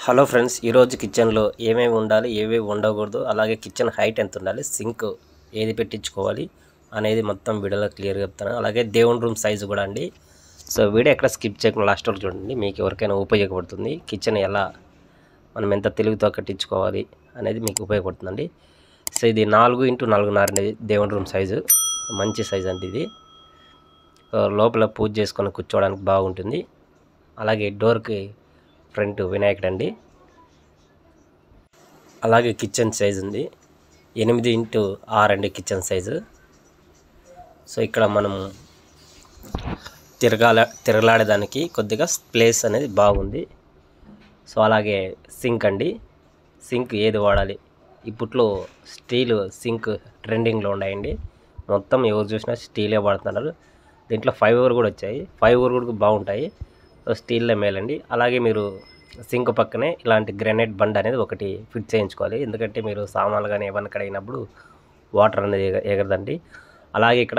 hello friends ఈరోజు కిచెన్లో ఏమేమి ఉండాలి ఏమేమి ఉండకూడదు అలాగే కిచెన్ హైట్ ఎంత ఉండాలి సింక్ ఏది పెట్టించుకోవాలి అనేది మొత్తం వీడియోలో క్లియర్గా చెప్తాను అలాగే దేవుని రూమ్ సైజు కూడా అండి సో వీడియో ఎక్కడ స్కిప్ చేయకుండా లాస్ట్ వరకు చూడండి మీకు ఎవరికైనా ఉపయోగపడుతుంది కిచెన్ ఎలా మనం ఎంత తెలుగుతో కట్టించుకోవాలి అనేది మీకు ఉపయోగపడుతుందండి సో ఇది నాలుగు ఇంటూ నాలుగున్నర అనేది దేవుని రూమ్ సైజు మంచి సైజ్ అండి ఇది సో లోపల పూజ చేసుకొని కూర్చోవడానికి బాగుంటుంది అలాగే డోర్కి ఫ్రంట్ వినాయకుడు అండి అలాగే కిచెన్ సైజ్ ఉంది ఎనిమిది ఇంటూ ఆరు అండి కిచెన్ సైజు సో ఇక్కడ మనం తిరగాల తిరగలాడేదానికి కొద్దిగా ప్లేస్ అనేది బాగుంది సో అలాగే సింక్ అండి సింక్ ఏది వాడాలి ఇప్పట్లో స్టీల్ సింక్ ట్రెండింగ్లో ఉన్నాయండి మొత్తం ఎవరు చూసినా స్టీలే వాడుతున్నారు దీంట్లో ఫైవ్ ఓవర్ కూడా వచ్చాయి ఫైవ్ ఓవర్ కూడా బాగుంటాయి సో స్టీల్లో మేలండి అలాగే మీరు సింక్ పక్కనే ఇలాంటి గ్రానైట్ బండ్ అనేది ఒకటి ఫిట్ చేయించుకోవాలి ఎందుకంటే మీరు సామాన్లు కానీ ఏమన్నా కడిగినప్పుడు వాటర్ అనేది ఎగ ఎగరదండి అలాగే ఇక్కడ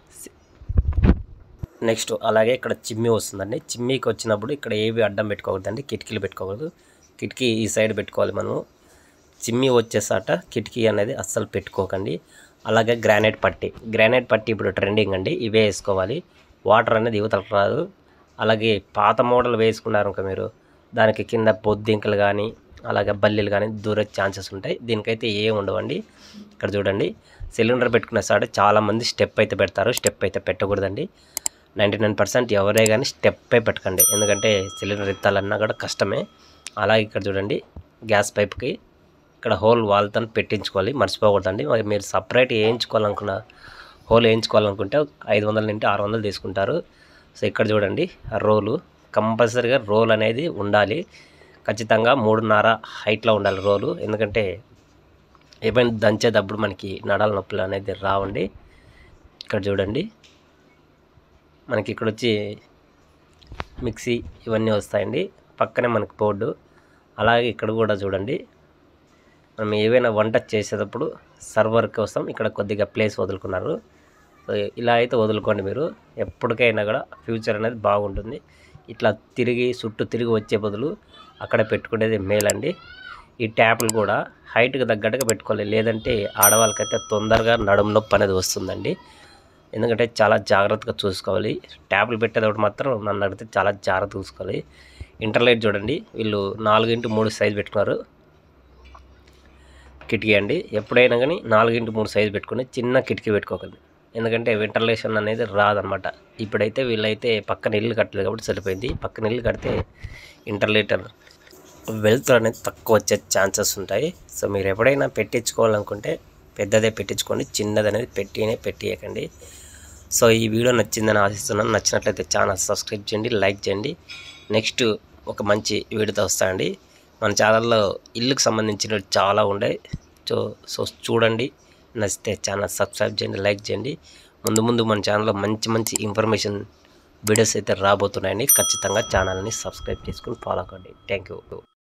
నెక్స్ట్ అలాగే ఇక్కడ చిమ్మి వస్తుందండి చిమ్మికి వచ్చినప్పుడు ఇక్కడ ఏవి అడ్డం పెట్టుకోకూడదండి కిటికీలు పెట్టుకోకూడదు కిటికీ ఈ సైడ్ పెట్టుకోవాలి మనము చిమ్మి వచ్చేసాట కిటికీ అనేది అస్సలు పెట్టుకోకండి అలాగే గ్రానైట్ పట్టి గ్రానైట్ పట్టి ఇప్పుడు ట్రెండింగ్ అండి ఇవే వేసుకోవాలి వాటర్ అనేది యువతలకు రాదు అలాగే పాత మోడల్ వేసుకున్నారు ఇంకా మీరు దానికి కింద బొద్దింకలు కానీ అలాగే బల్లీలు కానీ దూరే ఛాన్సెస్ ఉంటాయి దీనికైతే ఏం ఉండవండి ఇక్కడ చూడండి సిలిండర్ పెట్టుకునే సాట చాలామంది స్టెప్ అయితే పెడతారు స్టెప్ అయితే పెట్టకూడదండి నైంటీ నైన్ పర్సెంట్ ఎవరే కానీ స్టెప్పే పెట్టకండి ఎందుకంటే సిలిండర్ ఎత్తాలన్నా కూడా కష్టమే అలాగే ఇక్కడ చూడండి గ్యాస్ పైప్కి ఇక్కడ హోల్ వాల్తో పెట్టించుకోవాలి మర్చిపోకూడదండి మరి మీరు సపరేట్ వేయించుకోవాలనుకున్న హోల్ వేయించుకోవాలనుకుంటే ఐదు వందల నుండి ఆరు వందలు తీసుకుంటారు సో ఇక్కడ చూడండి రోలు కంపల్సరీగా రోల్ అనేది ఉండాలి ఖచ్చితంగా మూడున్నర హైట్లో ఉండాలి రోలు ఎందుకంటే ఏమైనా దంచేటప్పుడు మనకి నడాల నొప్పులు అనేది రావండి ఇక్కడ చూడండి మనకి ఇక్కడ వచ్చి మిక్సీ ఇవన్నీ వస్తాయండి పక్కనే మనకి బోర్డు అలాగే ఇక్కడ కూడా చూడండి మనం ఏవైనా వంట చేసేటప్పుడు సర్వర్ కోసం ఇక్కడ కొద్దిగా ప్లేస్ వదులుకున్నారు సో ఇలా అయితే వదులుకోండి మీరు ఎప్పటికైనా కూడా ఫ్యూచర్ అనేది బాగుంటుంది ఇట్లా తిరిగి చుట్టూ తిరిగి వచ్చే బదులు అక్కడ పెట్టుకునేది మేలండి ఈ ట్యాప్లు కూడా హైట్కి తగ్గట్టుగా పెట్టుకోవాలి లేదంటే ఆడవాళ్ళకైతే తొందరగా నడుము నొప్పి అనేది వస్తుందండి ఎందుకంటే చాలా జాగ్రత్తగా చూసుకోవాలి ట్యాప్లు పెట్టేటప్పుడు మాత్రం నన్ను అడిగితే చాలా జాగ్రత్త చూసుకోవాలి ఇంటర్లైట్ చూడండి వీళ్ళు నాలుగు ఇంటూ మూడు సైజు పెట్టుకున్నారు కిటికీ అండి ఎప్పుడైనా కానీ నాలుగు ఇంటూ మూడు సైజు పెట్టుకుని చిన్న కిటికీ పెట్టుకోకండి ఎందుకంటే వెంటిలేషన్ అనేది రాదనమాట ఇప్పుడైతే వీళ్ళైతే పక్కన ఇల్లు కట్టలేదు కాబట్టి సరిపోయింది పక్కన ఇల్లు కడితే ఇంటర్లీటర్ వెల్త్ అనేది తక్కువ వచ్చే ఛాన్సెస్ ఉంటాయి సో మీరు ఎప్పుడైనా పెట్టించుకోవాలనుకుంటే పెద్దదే పెట్టించుకోండి చిన్నది అనేది పెట్టినే పెట్టియకండి సో ఈ వీడియో నచ్చిందని ఆశిస్తున్నాను నచ్చినట్లయితే ఛానల్ సబ్స్క్రైబ్ చేయండి లైక్ చేయండి నెక్స్ట్ ఒక మంచి వీడియోతో వస్తాయండి మన ఛానల్లో ఇల్లుకు సంబంధించినవి చాలా ఉన్నాయి సో సో చూడండి నచ్చితే ఛానల్ సబ్స్క్రైబ్ చేయండి లైక్ చేయండి ముందు ముందు మన ఛానల్లో మంచి మంచి ఇన్ఫర్మేషన్ వీడియోస్ అయితే రాబోతున్నాయండి ఖచ్చితంగా ఛానల్ని సబ్స్క్రైబ్ చేసుకుని ఫాలో అవ్వండి థ్యాంక్ యూ